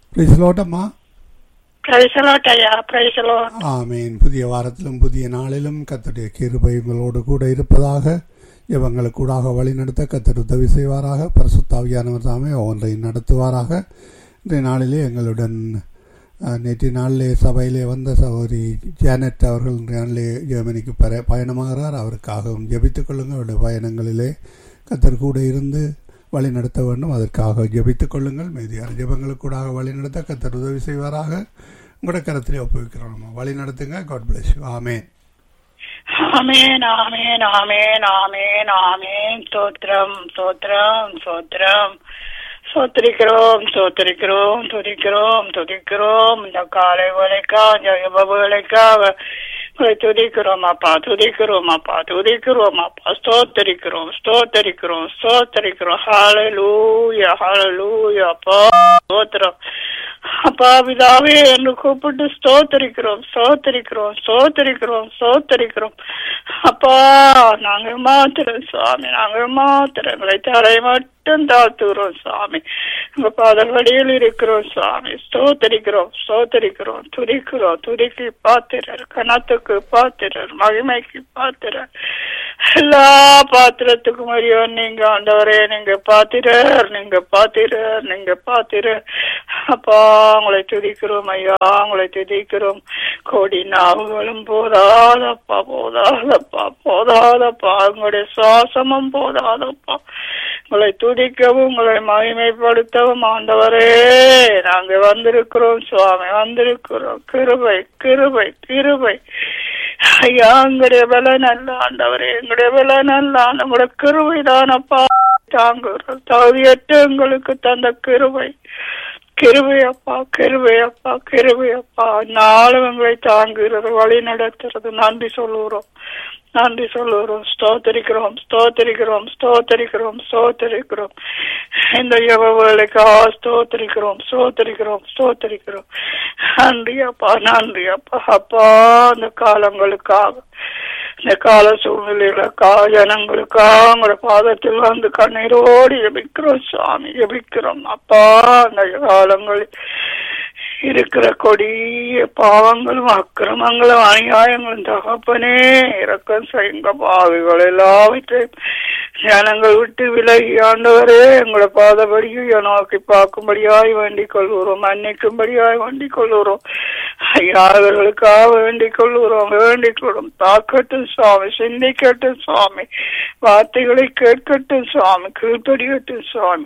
பிரிசலோட்டம்மா பிரைசலோட் ஐயா பிரைசலோட் ஆமீன் புதிய வாரத்திலும் புதிய நாளிலும் கத்தருடைய கிருபை உங்களோடு கூட இருப்பதாக இவங்களுக்கு கூடாக வழி நடத்த கத்தர் உதவி செய்வாராக பரிசுத்தாவியானவர் தாமே ஒன்றை நடத்துவாராக இன்றைய நாளிலே எங்களுடன் அஹ், நேற்றைய நாளிலே சபையிலே வந்த சகோதரி ஜானட் அவர்கள் இன்றைய நாளிலே ஜெர்மனிக்கு பர பயணமாகிறார் அவருக்காகவும் ஜெபித்துக் கொள்ளுங்கள் அவருடைய பயணங்களிலே கத்தர் கூட இருந்து வழி நடத்த வேண்டும் அதற்காக ஜெபித்துக் கொள்ளுங்கள் மீதியான ஜெபங்களுக்கு கூடாக வழி நடத்த கத்தர் உதவி செய்வாராக உங்களோட கருத்திலே ஒப்புவிக்கிறோம் நம்ம வழி நடத்துங்க காட் பிளஸ் ஆமேன் ஆமேன் ஆமேன் ஆமேன் ஆமேன் ஆமேன் சோத்ரம் சோத்ரம் சோத்ரம் சோத்திரிக்கிறோம் சோத்திரிக்கிறோம் துதிக்கிறோம் துதிக்கிறோம் இந்த காலை வேலைக்கா ஜெயப வேலைக்காக உங்களை துதிக்கிறோம் அப்பா துதிக்கிறோம் அப்பா துதிக்கிறோம் அப்பா ஸ்தோத்தரிக்கிறோம் ஸ்தோத்தரிக்கிறோம் ஸ்தோத்தரிக்கிறோம் ஹalleluya ஹalleluya அப்பா ஸ்தோத்திரம் அப்பா பிதாவே என்று கூப்பிட்டு ஸ்தோத்தரிக்கிறோம் ஸ்தோத்தரிக்கிறோம் ஸ்தோத்தரிக்கிறோம் ஸ்தோத்தரிக்கிறோம் அப்பா நாங்கள் மாத்திரம் சுவாமி நாங்கள் மாத்திரம் எங்களை தலை மட்டும் தாத்துகிறோம் சுவாமி உங்க பாதவடியில் இருக்கிறோம் சுவாமி ஸ்தோத்தரிக்கிறோம் ஸ்தோத்தரிக்கிறோம் துதிக்கிறோம் துதிக்கு பாத்திரர் கணத்துக்கு பாத்திரர் மகிமைக்கு பாத்திரர் எல்லா பாத்திரத்துக்கும் அறியோ நீங்க ஆண்டவரே நீங்க பாத்திரர் நீங்க பாத்திரர் நீங்க பாத்திரர் அப்பா உங்களை துதிக்கிறோம் ஐயா உங்களை துதிக்கிறோம் கோடி நாவுகளும் போதாதப்பா போதாதப்பா போதாதப்பா உங்களுடைய சுவாசமும் போதாதப்பா உங்களை துதிக்கவும் உங்களை மகிமைப்படுத்தவும் ஆண்டவரே நாங்க வந்திருக்கிறோம் சுவாமி வந்திருக்கிறோம் கிருபை கிருபை கிருபை ஐயா எங்களுடைய விலை நல்ல ஆண்டவரே எங்களுடைய விலை நல்ல ஆண்டு உங்களுடைய கிருபை தானப்பா தாங்குகிறோம் தகுதியற்ற எங்களுக்கு தந்த கிருபை கிருபையப்பா கிருபையப்பா கிருபையப்பா நாளும் எங்களை தாங்குகிறது வழி நடத்துறது நன்றி சொல்லுகிறோம் நன்றி சொல்லுகிறோம் ஸ்தோத்தரிக்கிறோம் ஸ்தோத்தரிக்கிறோம் ஸ்தோத்தரிக்கிறோம் ஸ்தோத்தரிக்கிறோம் இந்த யவ வேலைக்கா ஸ்தோத்தரிக்கிறோம் ஸ்தோத்தரிக்கிறோம் ஸ்தோத்தரிக்கிறோம் நன்றி அப்பா நன்றி அப்பா அப்பா அந்த காலங்களுக்காக இந்த கால சூழ்நிலைகளுக்கா ஜனங்களுக்காக உங்களோட பாதத்தில் வந்து கண்ணீரோடு ஜபிக்கிறோம் சுவாமி ஜபிக்கிறோம் அப்பா அந்த காலங்களில் இருக்கிற கொடிய பாவங்களும் அக்கிரமங்களும் அநியாயங்களும் தகப்பனே இறக்கம் செய்யுங்க பாவிகள் எல்லாவற்றையும் ஜனங்கள் விட்டு விலகி ஆண்டவரே எங்களை பாதபடியும் நோக்கி பார்க்கும்படியாய் வேண்டிக் கொள்கிறோம் மன்னிக்கும்படியாய் வேண்டிக் கொள்கிறோம் ஐயா அவர்களுக்காக வேண்டிக் கொள்கிறோம் வேண்டிக் கொள்ளும் தாக்கட்டும் சுவாமி சிந்திக்கட்டும் சுவாமி வார்த்தைகளை கேட்கட்டும் சுவாமி கீழ்ப்படியட்டும் சுவாமி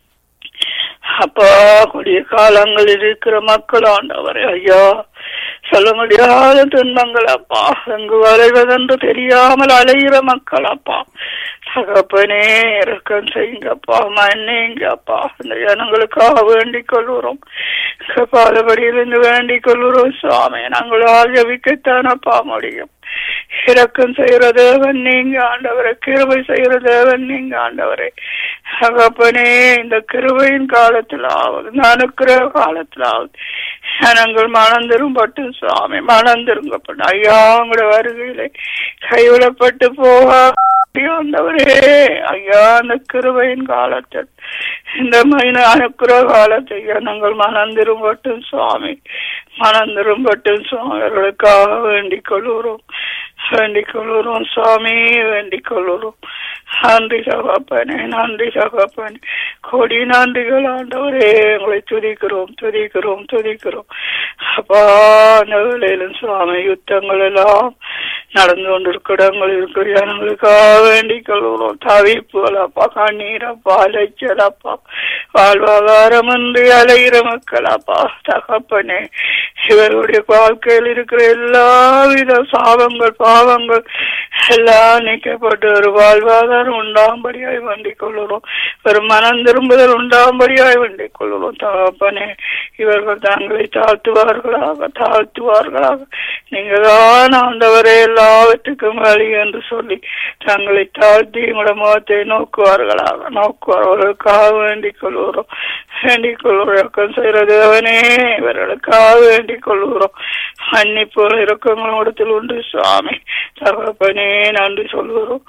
அப்பா கூடிய காலங்களில் இருக்கிற மக்கள் ஆண்டவரே ஐயா சொல்ல முடியாத துன்பங்கள் அப்பா எங்கு வரைவதென்று தெரியாமல் அலைகிற மக்கள் அப்பா தகப்பனே இறக்கம் செய்யுங்கப்பா மன்னிங்கப்பா இந்த ஜனங்களுக்காக வேண்டிக் கொள்கிறோம் பாதபடியிலிருந்து வேண்டிக் கொள்கிறோம் சுவாமி நாங்களால் ஜபிக்கத்தானப்பா முடியும் இறக்கம் செய்கிற தேவன் நீங்க ஆண்டவரை கிருபை செய்கிற தேவன் நீங்க ஆண்டவரே தகப்பனே இந்த கிருபையின் காலத்தில் ஆகுது இந்த அனுக்கிற காலத்தில் ஆகுது ஜனங்கள் மணந்திரும்பட்டு சுவாமி மணந்திருங்கப்பட்டு ஐயா உங்களோட வருகையிலே கைவிடப்பட்டு போக ஆண்டவரே ஐயா அந்த கிருபையின் காலத்தில் இந்த மைன அனுக்கிற காலத்தை நாங்கள் மணந்திரும்பட்டும் சுவாமி மணந்திரும்பட்டும் சுவாமி அவர்களுக்காக வேண்டிக் கொள்கிறோம் வேண்டிக் கொள்கிறோம் சுவாமி வேண்டிக் கொள்கிறோம் நன்றி சகப்பனே நன்றி சகப்பனே கொடி நன்றிகள் ஆண்டவரே உங்களை துதிக்கிறோம் துதிக்கிறோம் துதிக்கிறோம் அப்பா அந்த வேலையிலும் சுவாமி யுத்தங்கள் எல்லாம் நடந்து கொண்டிருக்கிடங்கள் இருக்கிற ஜனங்களுக்காக வேண்டிக் கொள்கிறோம் தவிப்புகள் அப்பா கண்ணீர் அப்பா அலைச்சல் அப்பா வாழ்வாதாரம் என்று அலைகிற மக்கள் அப்பா தகப்பனே இவருடைய வாழ்க்கையில் இருக்கிற எல்லாவித சாபங்கள் பாவங்கள் எல்லாம் நீக்கப்பட்டு ஒரு வாழ்வாதாரம் உண்டாகும்படியாய் வேண்டிக் கொள்கிறோம் ஒரு மனம் திரும்புதல் உண்டாகும்படியாய் வேண்டிக் கொள்கிறோம் தகப்பனே இவர்கள் தங்களை தாழ்த்துவார்களாக தாழ்த்துவார்களாக நீங்க தான் ஆண்டவரே எல்லாவற்றுக்கும் வழி என்று சொல்லி தங்களை தாழ்த்தி உங்களோட முகத்தை நோக்குவார்களாக நோக்குவார்களுக்காக வேண்டிக் கொள்கிறோம் வேண்டிக் கொள்கிறோம் செய்கிற தேவனே இவர்களுக்காக வேண்டிக் கொள்கிறோம் மன்னிப்பு இறக்கங்களும் இடத்தில் உண்டு சுவாமி தகப்பனே நன்றி சொல்கிறோம்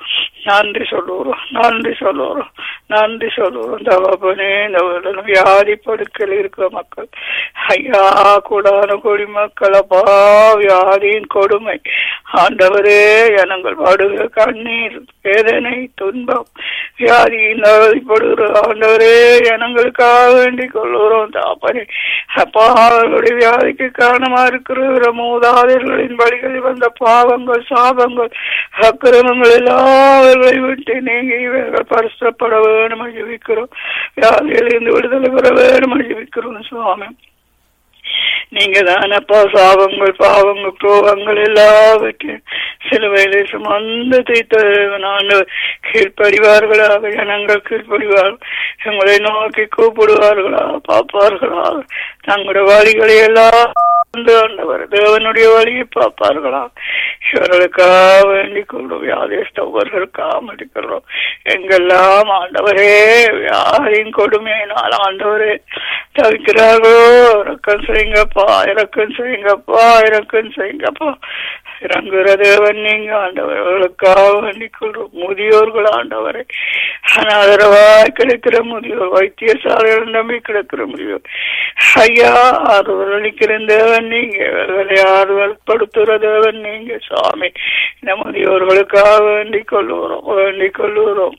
நன்றி சொல்லுறோம் நன்றி சொல்லுறோம் நன்றி சொல்லுறோம் தகப்பனே இந்த உடல் வியாதி படுக்கையில் இருக்கிற மக்கள் ஐயா கூடான கொடி மக்கள் அப்பா வியாதியின் கொடுமை ஆண்டவரே ஜனங்கள் படுகிற கண்ணீர் வேதனை துன்பம் வியாதியின் அவதிப்படுகிற ஆண்டவரே ஜனங்களுக்காக வேண்டிக் கொள்ளுகிறோம் தாப்பனே அப்பா அவர்களுடைய வியாதிக்கு காரணமா இருக்கிற மூதாதையர்களின் வழிகளில் வந்த பாவங்கள் சாபங்கள் அக்கிரமங்கள் எல்லாவர்களை விட்டு நீங்க இவர்கள் பரிசுப்பட வேணும் ஜெபிக்கிறோம் வியாதியிலிருந்து விடுதலை பெற வேணும் ஜெபிக்கிறோம் சுவாமி நீங்க தானப்பா சாபங்கள் பாவங்கள் கோபங்கள் எல்லாவற்றையும் சிலுவையிலே சுமந்து தைத்த கீழ்ப்படிவார்களாக ஜனங்கள் கீழ்ப்படிவார்கள் எங்களை நோக்கி கூப்பிடுவார்களா பார்ப்பார்களா தங்களுடைய வழிகளை எல்லாம் வந்து ஆண்டவர் தேவனுடைய வழியை பார்ப்பார்களா இவர்களுக்காக வேண்டிக் கொள்ளும் வியாதிஸ்தவர்களுக்காக வேண்டிக்கிறோம் எங்கெல்லாம் ஆண்டவரே வியாதியின் கொடுமையினால் ஆண்டவரே தவிக்கிறார்களோ இறக்கம் செய்யுங்கப்பா இறக்கம் செய்யுங்கப்பா இறக்கம் செய்யுங்கப்பா இறங்குற தேவன் நீங்க ஆண்டவர்களுக்காக வேண்டிக் கொள்றோம் முதியோர்கள் ஆண்டவரை அனாதரவாய் கிடைக்கிற முதியோர் வைத்தியசாலைகள் நம்பி கிடக்கிற முதியோர் ஐயா ஆறுதல் அளிக்கிற தேவன் நீங்க இவர்களை ஆறுதல் படுத்துற தேவன் நீங்க சுவாமி இந்த முதியோர்களுக்காக வேண்டிக் கொள்ளுகிறோம் வேண்டிக் கொள்ளுகிறோம்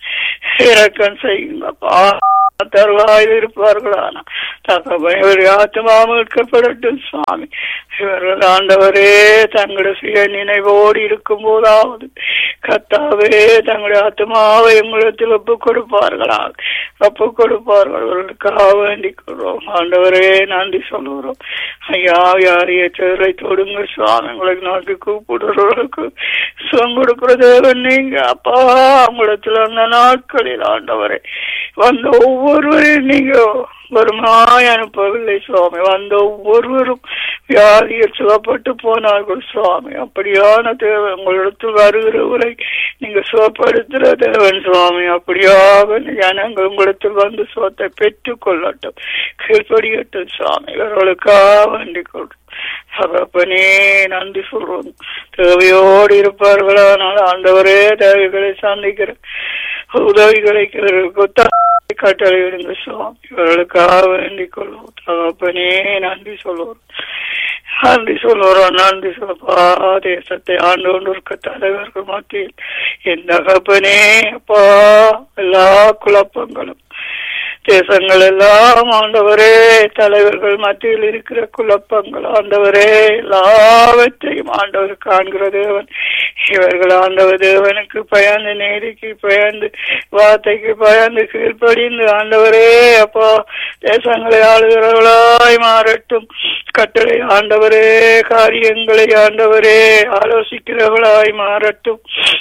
இறக்கம் செய்யுங்கப்பா தருவாயில் இருப்பார்களான தகவல் ஆத்மா மீட்கப்படட்டும் சுவாமி இவர்கள் ஆண்டவரே தங்களுடைய சுய நினைவோடு இருக்கும் போதாவது கத்தாவே தங்களுடைய ஆத்மாவை எங்களிடத்தில் ஒப்பு கொடுப்பார்களா ஒப்பு கொடுப்பார்கள் அவர்களுக்காக வேண்டிக் கொள்வோம் ஆண்டவரே நன்றி சொல்லுகிறோம் ஐயா யாரைய சேரை தொடுங்க சுவாமி உங்களை நோக்கி கூப்பிடுறவர்களுக்கு சுகம் கொடுக்கிற தேவன் நீங்க அப்பா உங்களிடத்தில் அந்த நாட்களில் ஆண்டவரே வந்த ஒவ்வொருவரையும் நீங்க வருமாய் அனுப்பவில்லை சுவாமி வந்த ஒவ்வொருவரும் வியாதியில் சுகப்பட்டு போனார்கள் சுவாமி அப்படியான தேவன் உங்களிடத்தில் வருகிறவரை நீங்க சுகப்படுத்துற தேவன் சுவாமி அப்படியாக ஜனங்கள் உங்களிடத்தில் வந்து சுகத்தை பெற்றுக் கொள்ளட்டும் கீழ்படியட்டும் சுவாமி இவர்களுக்காக வேண்டிக் கொள்றோம் தகப்பனே நன்றி சொல்றோம் தேவையோடு இருப்பார்களானால் ஆண்டவரே தேவைகளை சந்திக்கிற உதவிகளை கட்டளை விடுங்க சுவாமி இவர்களுக்காக வேண்டிக் கொள்வோம் தகப்பனே நன்றி சொல்லுவோம் நன்றி சொல்லுறோம் நன்றி சொல்லப்பா தேசத்தை ஆண்டு கொண்டிருக்க தலைவர்கள் மத்தியில் என் தகப்பனே அப்பா எல்லா குழப்பங்களும் தேசங்கள் எல்லாம் ஆண்டவரே தலைவர்கள் மத்தியில் இருக்கிற குழப்பங்கள் ஆண்டவரே எல்லாவற்றையும் ஆண்டவர் காண்கிற தேவன் இவர்கள் ஆண்டவர் தேவனுக்கு பயந்து நேரிக்கு பயந்து வார்த்தைக்கு பயந்து கீழ்ப்படிந்து ஆண்டவரே அப்பா தேசங்களை ஆளுகிறவர்களாய் மாறட்டும் கட்டளை ஆண்டவரே காரியங்களை ஆண்டவரே ஆலோசிக்கிறவர்களாய் மாறட்டும்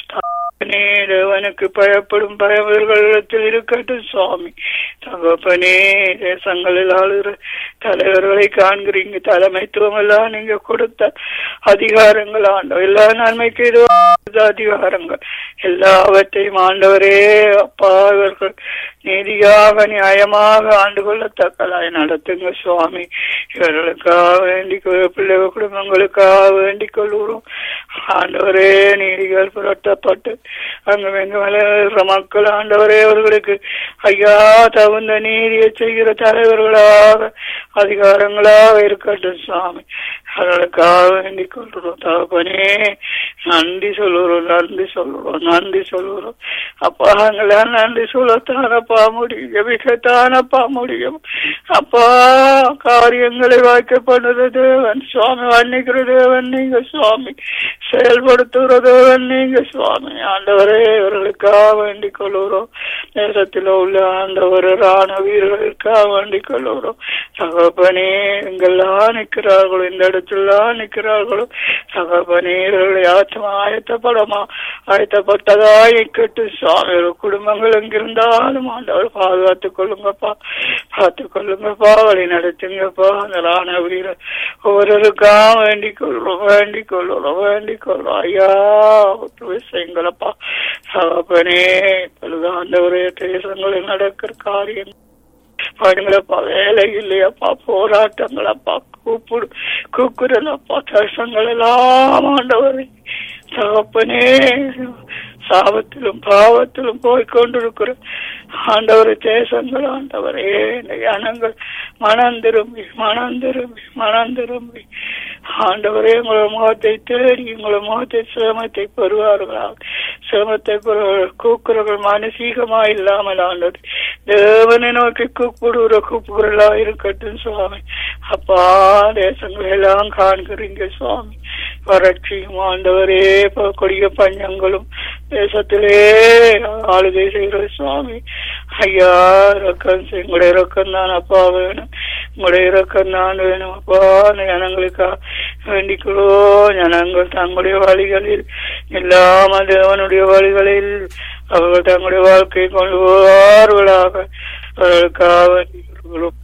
தேவனுக்கு பயப்படும் பயவர்களிடத்தில் இருக்கட்டும் சுவாமி தகப்பனே தேசங்களில் ஆளுகிற தலைவர்களை காண்கிறீங்க தலைமைத்துவம் எல்லாம் நீங்க கொடுத்த அதிகாரங்கள் ஆண்டவர் எல்லா நன்மைக்கு இது அதிகாரங்கள் எல்லாவற்றையும் ஆண்டவரே அப்பா இவர்கள் நீதியாக நியாயமாக ஆண்டு கொள்ளத்தக்கலாய் நடத்துங்க சுவாமி இவர்களுக்காக வேண்டிக் பிள்ளை குடும்பங்களுக்காக வேண்டிக் கொள்கிறோம் ஆண்டவரே நீதிகள் புரட்டப்பட்டு அங்கு வெங்க மக்கள் ஆண்டவரே அவர்களுக்கு ஐயா தகுந்த நீதியை செய்கிற தலைவர்களாக அதிகாரங்களாக இருக்கட்டும் சுவாமி அவர்களுக்காக வேண்டிக் கொள்கிறோம் தகப்பனே நன்றி சொல்லுறோம் நன்றி சொல்லுறோம் நன்றி சொல்லுறோம் அப்பா அங்களா நன்றி சொல்லத்தானப்பா முடியும் ஜபிக்கத்தானப்பா முடியும் அப்பா காரியங்களை வாய்க்க பண்ணுற தேவன் சுவாமி வர்ணிக்கிற தேவன் நீங்க சுவாமி செயல்படுத்துகிற தேவன் நீங்க சுவாமி ஆண்டவரே இவர்களுக்காக வேண்டிக் கொள்ளுகிறோம் நேரத்தில் உள்ள ஆண்டவர் ராண வீரர்களுக்காக வேண்டிக் கொள்ளுகிறோம் தகப்பனே எங்கெல்லாம் நிற்கிறார்களோ இந்த இடத்துலாம் நிற்கிறார்களோ தகப்பனே இவர்களை ஆத்மா ஆயத்தப்படமா ஆயத்தப்பட்டதா இக்கட்டு சுவாமி குடும்பங்கள் எங்கிருந்தாலும் ஆண்டவர் பாதுகாத்துக் கொள்ளுங்கப்பா பார்த்து கொள்ளுங்கப்பா வழி நடத்துங்கப்பா அந்த ராண வீரர் ஒவ்வொருக்கா வேண்டிக் கொள்றோம் வேண்டிக் கொள்ளுறோம் வேண்டிக் கொள்றோம் ஐயா விஷயங்களப்பா தகப்பனே இப்பொழுது ஆண்டவரே தேசங்களில் நடக்கிற காரியம் பாருங்களப்பா வேலை இல்லையப்பா போராட்டங்களப்பா கூப்பிடு கூக்குறலப்பா தேசங்கள் எல்லாம் ஆண்டவரே தகப்பனே சாபத்திலும் பாவத்திலும் போய் கொண்டிருக்கிற ஆண்டவர் தேசங்கள் ஆண்டவரே இந்த ஜனங்கள் மனம் திரும்பி மனம் திரும்பி மனம் திரும்பி ஆண்டவரே உங்களை முகத்தை தேடி உங்களை முகத்தை சிரமத்தை பெறுவார்களா சிரமத்தை பெறுவார்கள் கூக்குறவர்கள் மானசீகமா இல்லாமல் ஆண்டது தேவனை நோக்கி கூப்பிடுகிற கூப்புகளா இருக்கட்டும் சுவாமி அப்பா தேசங்கள் எல்லாம் காண்கிறீங்க சுவாமி வறட்சியும் ஆண்டவரே இப்ப கொடிய பஞ்சங்களும் தேசத்திலே ஆளுகை செய்கிற சுவாமி ஐயா இறக்கம் செய்- உங்களுடைய இறக்கம் தான் அப்பா வேணும் உங்களுடைய இறக்கம் தான் வேணும் அப்பா அந்த ஜனங்களுக்கா வேண்டிக்கிறோ ஜனங்கள் தங்களுடைய வழிகளில் இல்லாமல் தேவனுடைய வழிகளில் அவர்கள் தங்களுடைய வாழ்க்கையை கொண்டு போவார்களாக அவர்களுக்காக வேண்டிக்கிறோம்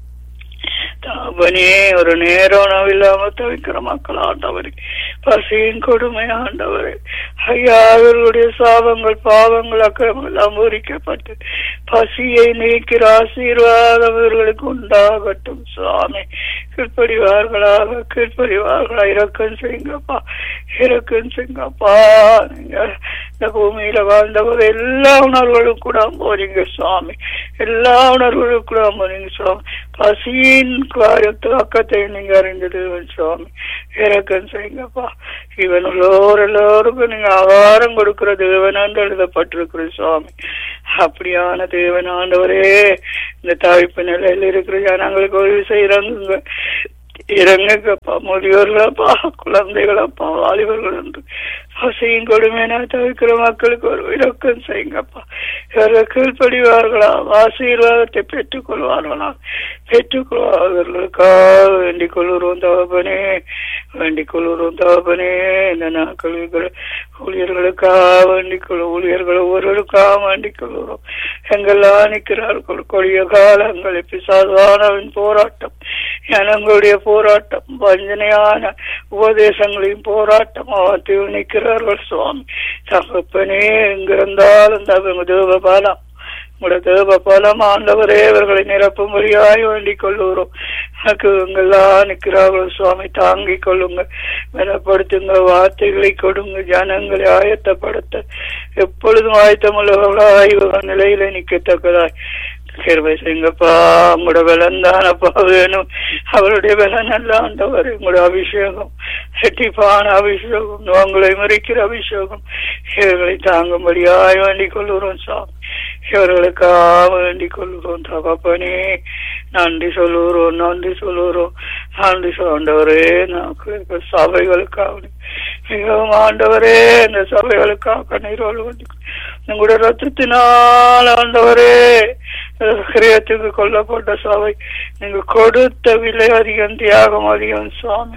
தாபனே ஒரு நேரம் உணவில்லாம தவிக்கிற மக்கள் ஆண்டவரே பசியின் கொடுமை ஆண்டவரே ஐயா அவர்களுடைய சாபங்கள் பாவங்கள் அக்கிரமம் எல்லாம் முறிக்கப்பட்டு பசியை நீக்கிற ஆசீர்வாதம் இவர்களுக்கு உண்டாகட்டும் சுவாமி கீழ்ப்படிவார்களாக கீழ்ப்படிவார்களா இறக்கம் செய்யுங்கப்பா இறக்கம் செய்யுங்கப்பா நீங்க இந்த பூமியில வாழ்ந்தவர் எல்லா உணர்வுகளும் கூட போறீங்க சுவாமி எல்லா உணர்வுகளும் கூட போறீங்க சுவாமி பசியின் காரியத்து அக்கத்தை நீங்க அறிந்தது சுவாமி இறக்கம் செய்யுங்கப்பா இவன் உள்ளோர் எல்லோருக்கும் நீங்க ஆகாரம் கொடுக்கிற தேவன் என்று எழுதப்பட்டிருக்கிற சுவாமி அப்படியான தேவன் ஆண்டவரே இந்த தவிப்பு நிலையில் இருக்கிற ஜனங்களுக்கு ஒரு செய்யறாங்க இறங்குங்கப்பா முதியோர்களப்பா குழந்தைகளப்பா வாலிபர்கள் என்று பசியும் கொடுமையினா தவிக்கிற மக்களுக்கு ஒரு இறக்கம் செய்யுங்கப்பா இவர்கள் கீழ்ப்படிவார்களா ஆசீர்வாதத்தை பெற்றுக் கொள்வார்களா பெற்றுக் கொள்வார்களுக்காக வேண்டிக் கொள்கிறோம் தகப்பனே வேண்டிக் கொள்கிறோம் தகப்பனே இந்த நாட்களில் ஊழியர்களுக்காக வேண்டிக் கொள்ள ஊழியர்கள் ஒவ்வொருவருக்காக வேண்டிக் கொள்கிறோம் எங்கெல்லாம் நிற்கிறார்கள் கொடிய காலங்கள் பிசாதானவின் போராட்டம் ஜனங்களுடைய போராட்டம் வஞ்சனையான உபதேசங்களையும் போராட்டம் அவற்றில் நிற்கிறார்கள் சுவாமி தகப்பனே எங்கிருந்தாலும் தகவ தேவ பலம் உங்களுடைய தேவ பலம் ஆண்டவரே இவர்களை நிரப்பும்படியாய் வேண்டிக் கொள்ளுகிறோம் எனக்கு இவங்கெல்லாம் நிற்கிறார்கள் சுவாமி தாங்கிக் கொள்ளுங்க பலப்படுத்துங்க வார்த்தைகளை கொடுங்க ஜனங்களை ஆயத்தப்படுத்த எப்பொழுதும் ஆயத்தமுள்ளவர்களாய் இவர்கள் நிலையில நிற்கத்தக்கதாய் கிருபை செய்யுங்கப்பா உங்களோட பலன் தானப்பா வேணும் அவருடைய பலன் அல்ல ஆண்டவர் உங்களோட அபிஷேகம் செட்டிப்பான அபிஷேகம் உங்களை முறிக்கிற அபிஷேகம் இவர்களை தாங்கும்படியாய் வேண்டிக் கொள்கிறோம் சாமி இவர்களுக்காக வேண்டிக் கொள்கிறோம் தகப்பனே நன்றி சொல்லுகிறோம் நன்றி சொல்லுகிறோம் நன்றி சொல் ஆண்டவரே நாக்கு சபைகளுக்காக மிகவும் ஆண்டவரே இந்த சபைகளுக்காக நீரோடு வேண்டிக் உங்களுடைய ரத்தத்தினால் ஆண்டவரே கிரியத்துக்கு கொல்லப்பட்ட சபை நீங்க கொடுத்த விலை அதிகம் தியாகம் அதிகம் சுவாமி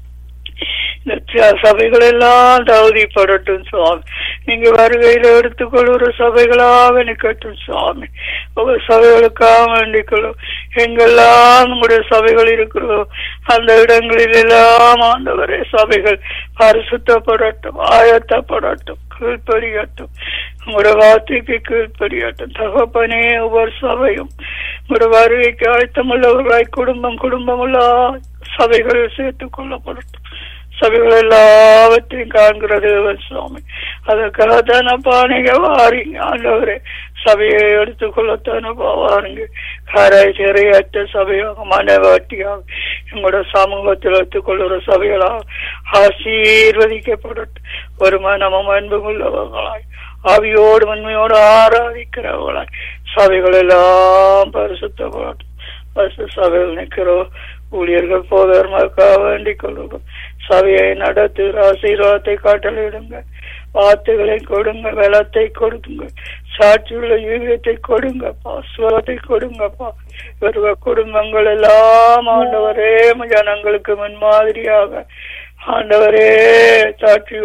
இந்த சபைகள் எல்லாம் தகுதிப்படட்டும் சுவாமி நீங்க வருகையில எடுத்துக்கொள்கிற சபைகளாக நிக்கட்டும் சுவாமி ஒவ்வொரு சபைகளுக்காக வேண்டிக்கொள்ளும் எங்கெல்லாம் உங்களுடைய சபைகள் இருக்கிறதோ அந்த இடங்களில் எல்லாம் ஆண்டவரே சபைகள் பரிசுத்தப்படட்டும் ஆயத்தப்படட்டும் கீழ்ப்படியட்டும் உங்களோட வார்த்தைக்கு கீழ்ப்படியட்டும் தகப்பனே ஒவ்வொரு சபையும் உங்களோட வருகைக்கு ஆயத்தமுள்ளவர்களாய் குடும்பம் குடும்பமுள்ள சபைகளில் சேர்த்துக் கொள்ளப்படட்டும் சபைகள் எல்லாவற்றையும் காண்கிற தேவன் சுவாமி அதற்காக தானப்பா நீங்க வாரீங்க ஆண்டவரே சபையை எடுத்துக்கொள்ளத்தானப்பா வாருங்க காராய் சிறையற்ற சபையாக மனவாட்டியாக எங்களோட சமூகத்தில் எடுத்துக்கொள்ளுற சபைகளாக ஆசீர்வதிக்கப்படட்டும் ஒரு மனமும் அன்பும் உள்ளவர்களாய் ஆவியோடு உண்மையோடு ஆராதிக்கிறவர்களாய் சபைகள் எல்லாம் பரிசுத்தப்படட்டும் பரிசு சபையில் நிற்கிறோம் ஊழியர்கள் போதர்மக்காக வேண்டிக் கொள்ளுங்கள் சபையை நடத்து ஆசீர்வாதத்தை காட்டலிடுங்க வார்த்தைகளை கொடுங்க வெள்ளத்தை கொடுங்க சாட்சியுள்ள யூகத்தை கொடுங்க சுவத்தை கொடுங்கப்பா இவர்கள் குடும்பங்கள் எல்லாம் ஆண்டவரே ஜனங்களுக்கு முன்மாதிரியாக ஆண்டவரே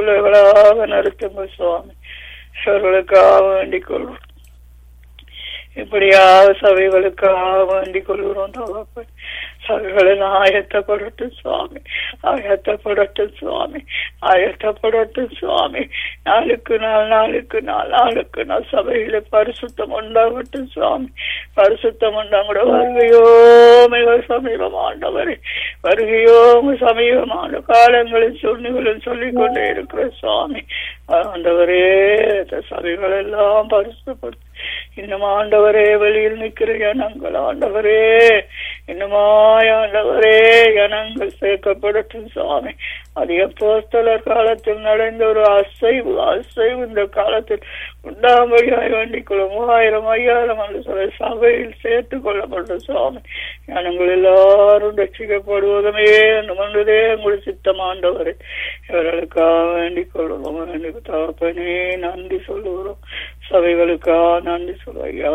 சாட்சியுள்ளவர்களாக நடத்துங்க சுவாமி இவர்களுக்காக வேண்டிக் கொள்வோம் இப்படியாக சபைகளுக்காக வேண்டிக் கொள்கிறோம் தகப்பன் சபைகளில் ஆயத்தப்படட்டும் சுவாமி ஆயத்தப்படட்டும் சுவாமி ஆயத்தப்படட்டும் சுவாமி நாளுக்கு நாள் நாளுக்கு நாள் நாளுக்கு நாள் சபையில பரிசுத்தம் உண்டாகட்டும் சுவாமி பரிசுத்தம் உண்டாங்கூட வருகையோ மிக சமீபமாண்டவரே வருகையோ மிக சமீபமான காலங்களில் சொன்னிகளும் சொல்லிக் கொண்டே இருக்கிற சுவாமி ஆண்டவரே இந்த சபைகள் எல்லாம் பரிசுப்படுத்தி இன்னும் ஆண்டவரே வெளியில் நிற்கிற ஜனங்கள் ஆண்டவரே இன்னுமாய் ஆண்டவரே ஜனங்கள் சேர்க்கப்படட்டும் சுவாமி அது அப்போஸ்தலர் காலத்தில் நடந்த ஒரு அசைவு அசைவு இந்த காலத்தில் உண்டாம்படியாய் வேண்டிக் கொள்ளும் மூவாயிரம் ஐயாயிரம் என்று சொல்ல சபையில் சேர்த்துக் கொள்ளப்பட்ட சுவாமி ஜனங்கள் எல்லாரும் ரட்சிக்கப்படுவதுமே மன்றதே உங்கள் சித்தமாண்டவரே இவர்களுக்காக வேண்டிக் கொள்ளும் வேண்டிக் தகப்பனே நன்றி சொல்லுகிறோம் சபைகளுக்கா நன்றி சொல்லையா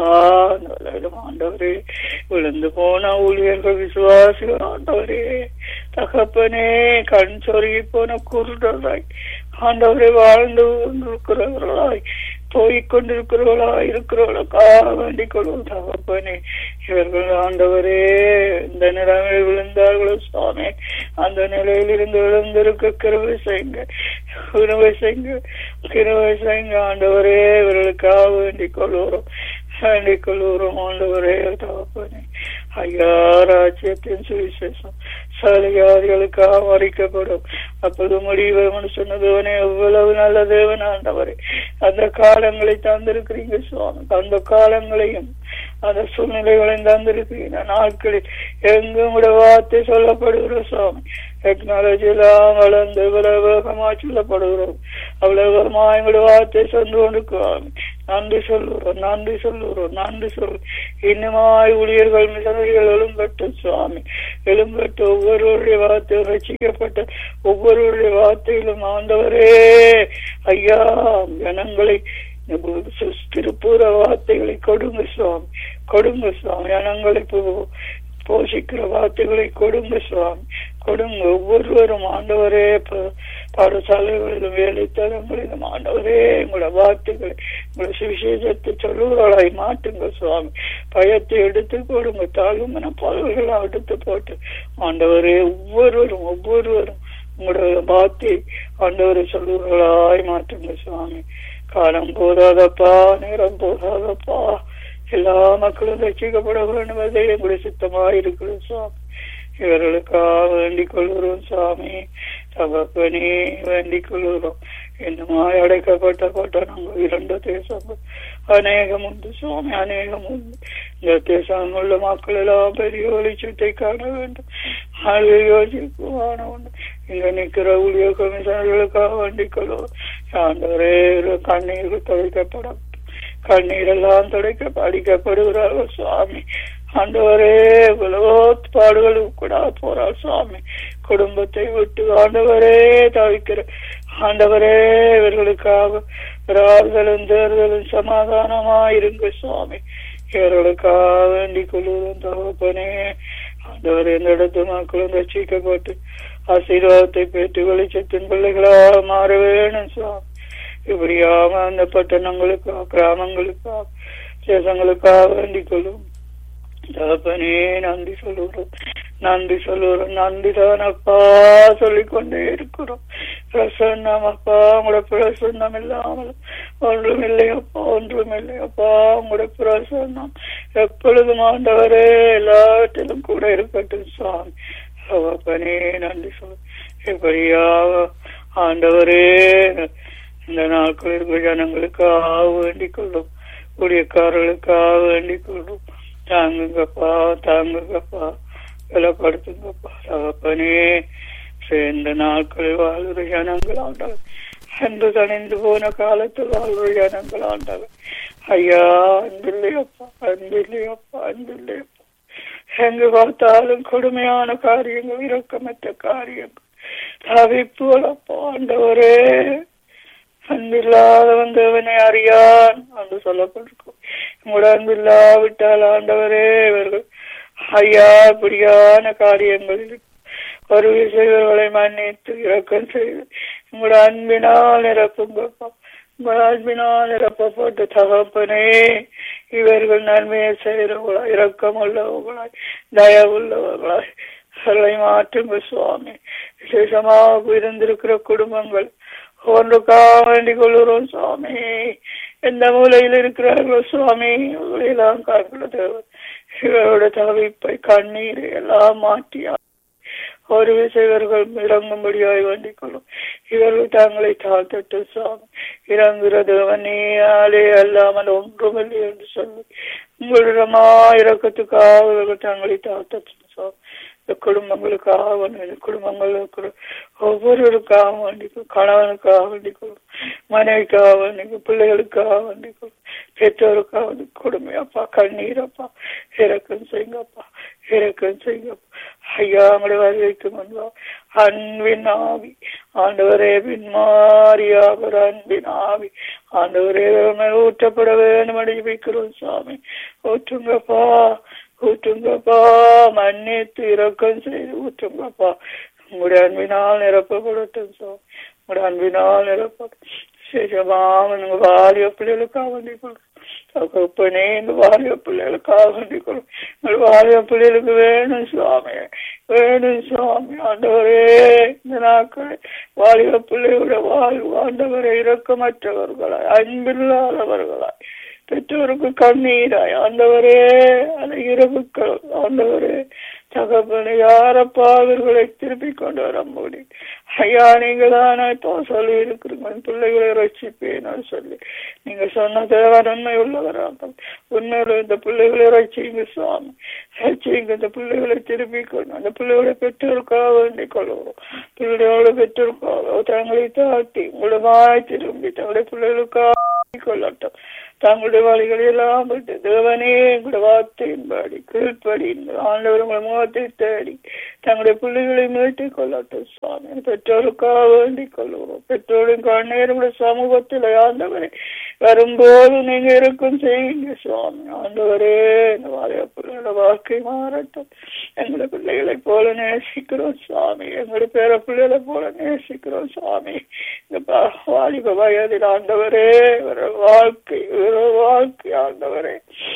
ஆண்டவரே விழுந்து போன ஊழியர்கள் விசுவாசிகள் ஆண்டவரே தகப்பனே கண் சொருகி போன குருடராய் ஆண்டவரை வாழ்ந்து கொண்டிருக்கிறவர்களாய் போய்க் கொண்டிருக்கிறவர்களாய் இருக்கிறவர்களுக்காக வேண்டிக் கொள்வோம் தகப்பனே இவர்கள் ஆண்டவரே இந்த நிலைமையில் விழுந்தார்களோ சுவாமி அந்த நிலையில் இருந்து விழுந்திருக்க கிருவை செய்யுங்க கிருவை செய்யுங்க கிருவை செய்யுங்க ஆண்டவரே இவர்களுக்காக வேண்டிக் கொள்வோம் வேண்டிக் கொள்வோம் ஆண்டவரே தகப்பனே ஐயா ராஜ்யத்தின் சுவிசேஷம் சலுகாதிகளுக்காக மறிக்கப்படும் அப்போது முடிவு சொன்னதுவனே எவ்வளவு நல்ல தேவன் ஆண்டவரே அந்த காலங்களை தந்திருக்கிறீங்க சுவாமி அந்த காலங்களையும் அந்த சூழ்நிலைகளையும் தந்திருக்கிறீங்க நாட்களில் எங்கும் கூட வார்த்தை சொல்லப்படுகிற சுவாமி டெக்னாலஜி எல்லாம் வளர்ந்து இவ்வளவு வேகமா சொல்லப்படுகிறோம் அவ்வளவு வேகமா எங்களுடைய வார்த்தை சென்று கொண்டிருக்கிறோம் நன்றி சொல்லுகிறோம் நன்றி சொல்லுகிறோம் நன்றி சொல் இன்னுமாய் ஊழியர்கள் மிஷனரிகள் எழும்பட்டு சுவாமி எழும்பட்டு ஒவ்வொருவருடைய வார்த்தை ரசிக்கப்பட்ட ஒவ்வொருவருடைய வார்த்தையிலும் ஆண்டவரே ஐயா ஜனங்களை திருப்பூர வார்த்தைகளை கொடுங்க சுவாமி கொடுங்க சுவாமி ஜனங்களை போஷிக்கிற வார்த்தைகளை கொடுங்க சுவாமி கொடுங்க ஒவ்வொருவரும் ஆண்டவரே பாடசாலைகளிலும் வேலைத்தலங்களிலும் ஆண்டவரே உங்களோட வார்த்தைகளை உங்களோட சுவிசேஷத்தை சொல்லுவர்களாய் மாட்டுங்க சுவாமி பயத்தை எடுத்து போடுங்க தாழ்வுமன பல்களை எடுத்து போட்டு ஆண்டவரே ஒவ்வொருவரும் ஒவ்வொருவரும் உங்களோட வார்த்தை ஆண்டவரை சொல்லுவர்களாய் மாற்றுங்க சுவாமி காலம் போதாதப்பா நேரம் போதாதப்பா எல்லா மக்களும் ரசிக்கப்பட வேண்டும் என்பதே எங்களுடைய சித்தமாக இருக்கிறது சுவாமி இவர்களுக்காக வேண்டிக் கொள்கிறோம் சுவாமி தகப்பனே வேண்டிக் கொள்கிறோம் இன்னுமாய் அடைக்கப்பட்ட பட்டணங்கள் இரண்டு தேசங்கள் அநேகம் உண்டு சுவாமி அநேகம் உண்டு இந்த தேசம் உள்ள மக்கள் எல்லாம் பெரிய வெளிச்சத்தை காண வேண்டும் அது யோசிக்குவான உண்டு இங்க நிக்கிற ஊழிய கமிஷனர்களுக்காக வேண்டிக் கொள்வோம் ஆண்டவரே கண்ணீர் துடைக்கப்படும் கண்ணீர் எல்லாம் துடைக்க அடிக்கப்படுகிறார்கள் சுவாமி ஆண்டவரே இவ்வளவோ பாடுகள் கூட போறார் சுவாமி குடும்பத்தை விட்டு ஆண்டவரே தவிக்கிற ஆண்டவரே இவர்களுக்காக ஆறுதலும் தேர்தலும் சமாதானமா இருங்க சுவாமி இவர்களுக்காக வேண்டிக் கொள்வதும் தகப்பனே ஆண்டவர் இந்த இடத்து மக்களும் ரசிக்கப்பட்டு ஆசீர்வாதத்தை பெற்று வெளிச்சத்தின் பிள்ளைகளாக மாற வேணும் சுவாமி இப்படியாக அந்த பட்டணங்களுக்காக கிராமங்களுக்காக தேசங்களுக்காக வேண்டிக் கொள்ளும் தகப்பனே நன்றி சொல்லுறோம் நன்றி சொல்லுறோம் நன்றி தான் அப்பா சொல்லிக் கொண்டே இருக்கிறோம் பிரசன்னம் அப்பா உங்களோட பிரசன்னம் இல்லாமல் ஒன்றும் இல்லையப்பா ஒன்றும் இல்லையப்பா உங்களோட பிரசன்னம் எப்பொழுதும் ஆண்டவரே எல்லாத்திலும் கூட இருக்கட்டும் சுவாமி தகப்பனே நன்றி சொல்லு எப்படியாக ஆண்டவரே இந்த நாட்கள் இருக்கிற ஜனங்களுக்காக வேண்டிக் கொள்ளும் ஊழியக்காரர்களுக்காக வேண்டிக் கொள்ளும் தாங்குங்கப்பா தாங்குங்கப்பா பலப்படுத்துங்கப்பா தகப்பனே சேர்ந்த நாட்களில் வாழ்கிற ஜனங்கள் ஆண்டவர் அன்பு தணிந்து போன காலத்தில் வாழ்கிற ஜனங்கள் ஆண்டவர் ஐயா அன்பில்லையப்பா அன்பில்லையப்பா அன்பில்லையப்பா எங்கு பார்த்தாலும் கொடுமையான காரியங்கள் இரக்கமற்ற காரியங்கள் தவிப்புகளப்பா ஆண்டவரே அன்பில்லாதவன் தேவனை அறியான் என்று சொல்லப்பட்டிருக்கும் உங்களோட அன்பில்லாவிட்டால் ஆண்டவரே இவர்கள் ஐயா இப்படியான காரியங்களில் வருகை செய்வர்களை மன்னித்து இறக்கம் செய்து உங்களோட அன்பினால் நிரப்புங்கப்பா உங்கள் அன்பினால் நிரப்பப்பட்ட தகப்பனே இவர்கள் நன்மையை செய்கிறவர்களாய் இரக்கம் உள்ளவர்களாய் தயவுள்ளவர்களாய் அவர்களை மாற்றுங்க சுவாமி விசேஷமாக இருந்திருக்கிற குடும்பங்கள் ஒன்றுக்காக வேண்டிக் கொள்கிறோம் சுவாமி எந்த மூலையில் இருக்கிறார்களோ சுவாமி இவர்களெல்லாம் காண்கிற தேவன் இவரோட தவிப்பை கண்ணீரை எல்லாம் மாற்றி ஒரு இவர்கள் இறங்கும்படியாய் வேண்டிக் கொள்ளும் இவர்கள் தங்களை தாழ்த்தட்டு சுவாமி இறங்குகிற தேவனே அல்லாமல் ஒன்றுமில்லை என்று சொல்லி உங்களிடமா இறக்கத்துக்காக இவர்கள் தங்களை தாழ்த்தட்டு சுவாமி இந்த குடும்பங்களுக்காக வேண்டி குடும்பங்களுக்கு ஒவ்வொருவருக்காக வேண்டிக்கும் கணவனுக்காக வேண்டிக்கொள்ளும் மனைவிக்காக வேண்டிக்கும் பிள்ளைகளுக்காக வேண்டிக்கொள்ளும் பெற்றோருக்காக வந்து கொடுமை அப்பா கண்ணீர் அப்பா இறக்கம் செய்யுங்கப்பா இறக்கம் செய்யுங்கப்பா ஐயா உங்களை வரவேற்கும் முன்பா அன்பின் ஆவி ஆண்டவரே பின்மாரியாக ஒரு அன்பின் ஆவி ஆண்டவரே ஊற்றப்பட வேண்டும் அடிவிக்கிறோம் சுவாமி ஊற்றுங்கப்பா ஊற்றுங்கப்பா மன்னித்து இரக்கம் செய்து ஊற்றுங்கப்பா உங்களுடைய அன்பினால் நிரப்பப்படட்டும் சார் உங்களுடைய அன்பினால் நிரப்படும் சேஷமாக நீங்க வாலிய பிள்ளைகளுக்காக வேண்டிக் கொள்ளும் தகப்பனே இந்த வாலிய பிள்ளைகளுக்காக வேண்டிக் கொள்ளும் உங்கள் வாலிய பிள்ளைகளுக்கு வேணும் சுவாமி வேணும் சுவாமி ஆண்டவரே இந்த நாட்கள் வாலிய பிள்ளையோட வாழ்வு ஆண்டவரை இரக்கமற்றவர்களாய் அன்பில்லாதவர்களாய் பெற்றோருக்கு கண்ணீராய் ஆண்டவரே அந்த இரவுக்கள் ஆண்டவரே தகப்பனை யாரப்பா அவர்களை திருப்பி கொண்டு வர முடியும் ஐயா நீங்க தானே இப்போ சொல்லி இருக்கிறீங்க பிள்ளைகளை ரசிப்பேன்னு சொல்லி நீங்க சொன்ன தேவன் உண்மை உள்ளவராக உண்மையில இந்த பிள்ளைகளை ரசிங்க சுவாமி ரசிங்க இந்த பிள்ளைகளை திருப்பி கொண்டு அந்த பிள்ளைகளை பெற்றோருக்காக வேண்டிக் கொள்வோம் பிள்ளைகளோட பெற்றோருக்காக தங்களை தாட்டி உங்களோட வாய் திரும்பி தங்களுடைய பிள்ளைகளுக்காக கொள்ளட்டும் தங்களுடைய வழிகளை எல்லாம் விட்டு தேவனே எங்களுடைய வார்த்தையின்படி கீழ்ப்படி ஆண்டவர் உங்களை முகத்தை தேடி தங்களுடைய பிள்ளைகளை மீட்டிக் கொள்ளட்டும் சுவாமி பெற்றோருக்காக வேண்டிக் கொள்வோம் பெற்றோரின் கண்ணீர் சமூகத்தில் ஆண்டவரே வரும்போது நீங்க இருக்கும் செய்யுங்க சுவாமி ஆண்டவரே இந்த வாழைய பிள்ளைகளோட வாழ்க்கை மாறட்டும் எங்களை பிள்ளைகளை போல நேசிக்கிறோம் சுவாமி எங்களுடைய பேர பிள்ளைகளை போல நேசிக்கிறோம் சுவாமி இந்த வாலிப வயதில் ஆண்டவரே ஒரு வாழ்க்கை ஒரு வாழ்க்கை ஆண்டவரே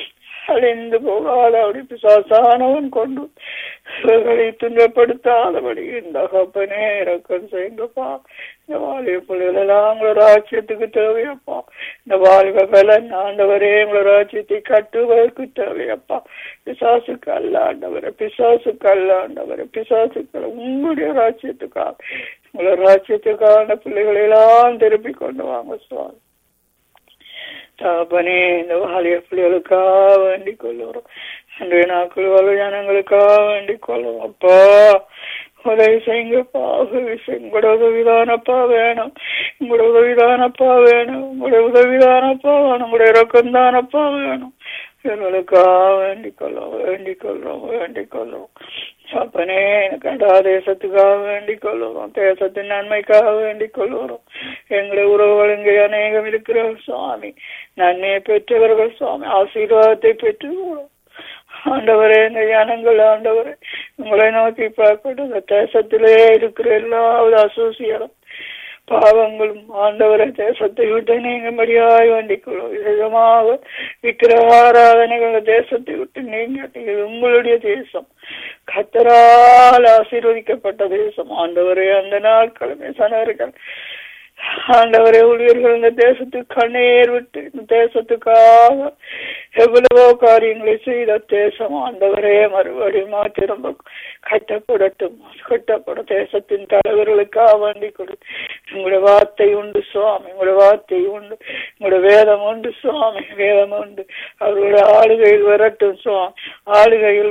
அழிந்து போகாத அப்படி பிசாசானவன் கொண்டு இவர்களை துன்பப்படுத்தாதபடி இந்த கப்பனே இறக்கம் செய்யுங்கப்பா இந்த வாலிப பிள்ளைகள் எல்லாம் உங்களோட ராஜ்யத்துக்கு தேவையப்பா இந்த வாலிப பலன் ஆண்டவரே உங்களோட ராஜ்யத்தை கட்டுவதற்கு தேவையப்பா பிசாசுக்கு அல்ல ஆண்டவரே பிசாசுக்கு அல்ல ஆண்டவரே பிசாசுக்கு உங்களுடைய ராஜ்யத்துக்காக உங்களோட ராஜ்யத்துக்கான பிள்ளைகளை எல்லாம் திருப்பி கொண்டு வாங்க சுவாமி தாபனே இந்த வாலிய பிள்ளைகளுக்காக வேண்டிக் கொள்ளுறோம் அன்றைய நாட்கள் வாழ் ஜனங்களுக்காக வேண்டிக் கொள்ளுவோம் அப்பா உதவி செய்யுங்கப்பா உதவி செய்யுங்க உங்களோட உதவிதானப்பா வேணும் உங்களோட உதவிதானப்பா வேணும் உங்களோட உதவிதானப்பா வேணும் உங்களோட இறக்கம் தானப்பா வேணும் இவர்களுக்காக வேண்டிக் கொள்ளும் வேண்டிக் கொள்ளும் வேண்டிக் கொள்ளும் அப்பனே கண்டா தேசத்துக்காக வேண்டிக் கொள்ளுவோம் தேசத்தின் நன்மைக்காக வேண்டிக் கொள்ளுவோம் எங்களுடைய உறவுகள் இங்கே அநேகம் இருக்கிற சுவாமி நன்மையை பெற்றவர்கள் சுவாமி ஆசீர்வாதத்தை பெற்று ஆண்டவரே இந்த ஜனங்கள் ஆண்டவரே உங்களை நோக்கி பார்க்கட்டும் இந்த தேசத்திலே இருக்கிற எல்லாவது அசோசியரும் பாவங்களும் ஆண்டவரை தேசத்தை விட்டு நீங்கும்படியாய் வேண்டிக் கொள்ளும் விதமாக விக்கிரகாராதனைகள் தேசத்தை விட்டு நீங்க இது உங்களுடைய தேசம் கத்தரால் ஆசீர்வதிக்கப்பட்ட தேசம் ஆண்டவரே அந்த நாட்களுமே சனர்கள் ஆண்டவரே ஊழியர்கள் இந்த தேசத்துக்கு கண்ணீர் விட்டு இந்த தேசத்துக்காக எவ்வளவோ காரியங்களை செய்த தேசம் ஆண்டவரே மறுபடியும் திரும்ப கட்டப்படட்டும் கட்டப்படும் தேசத்தின் தலைவர்களுக்காக வேண்டி கொடு உங்களோட வார்த்தை உண்டு சுவாமி உங்களோட வார்த்தை உண்டு உங்களோட வேதம் உண்டு சுவாமி வேதம் உண்டு அவர்களுடைய ஆளுகையில் வரட்டும் சுவாமி ஆளுகையில்